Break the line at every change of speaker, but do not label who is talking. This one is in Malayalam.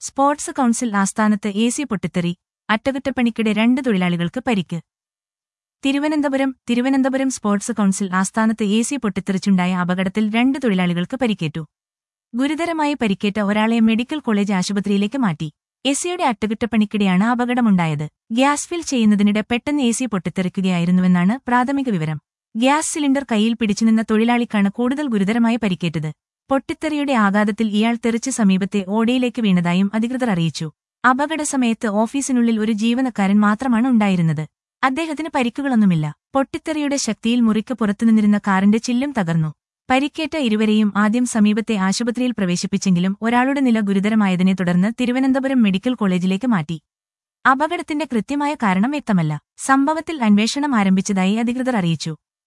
സ്പോർട്സ് കൌൺസിൽ ആസ്ഥാനത്ത് എ സി പൊട്ടിത്തെറി അറ്റകുറ്റപ്പണിക്കിടെ രണ്ട് തൊഴിലാളികൾക്ക് പരിക്ക് തിരുവനന്തപുരം തിരുവനന്തപുരം സ്പോർട്സ് കൌൺസിൽ ആസ്ഥാനത്ത് എ സി പൊട്ടിത്തെറിച്ചുണ്ടായ അപകടത്തിൽ രണ്ട് തൊഴിലാളികൾക്ക് പരിക്കേറ്റു ഗുരുതരമായി പരിക്കേറ്റ ഒരാളെ മെഡിക്കൽ കോളേജ് ആശുപത്രിയിലേക്ക് മാറ്റി എസിയുടെ അറ്റകുറ്റപ്പണിക്കിടെയാണ് അപകടമുണ്ടായത് ഗ്യാസ് ഫിൽ ചെയ്യുന്നതിനിടെ പെട്ടെന്ന് എ സി പൊട്ടിത്തെറിക്കുകയായിരുന്നുവെന്നാണ് പ്രാഥമിക വിവരം ഗ്യാസ് സിലിണ്ടർ കയ്യിൽ പിടിച്ചുനിന്ന തൊഴിലാളിക്കാണ് കൂടുതൽ ഗുരുതരമായി പരിക്കേറ്റത് പൊട്ടിത്തെറിയുടെ ആഘാതത്തിൽ ഇയാൾ തെറിച്ച് സമീപത്തെ ഓടയിലേക്ക് വീണതായും അധികൃതർ അറിയിച്ചു അപകടസമയത്ത് ഓഫീസിനുള്ളിൽ ഒരു ജീവനക്കാരൻ മാത്രമാണ് ഉണ്ടായിരുന്നത് അദ്ദേഹത്തിന് പരിക്കുകളൊന്നുമില്ല പൊട്ടിത്തെറിയുടെ ശക്തിയിൽ മുറിക്ക് പുറത്തുനിന്നിരുന്ന കാറിന്റെ ചില്ലും തകർന്നു പരിക്കേറ്റ ഇരുവരെയും ആദ്യം സമീപത്തെ ആശുപത്രിയിൽ പ്രവേശിപ്പിച്ചെങ്കിലും ഒരാളുടെ നില ഗുരുതരമായതിനെ തുടർന്ന് തിരുവനന്തപുരം മെഡിക്കൽ കോളേജിലേക്ക് മാറ്റി അപകടത്തിന്റെ കൃത്യമായ കാരണം വ്യക്തമല്ല സംഭവത്തിൽ അന്വേഷണം ആരംഭിച്ചതായി അധികൃതർ അറിയിച്ചു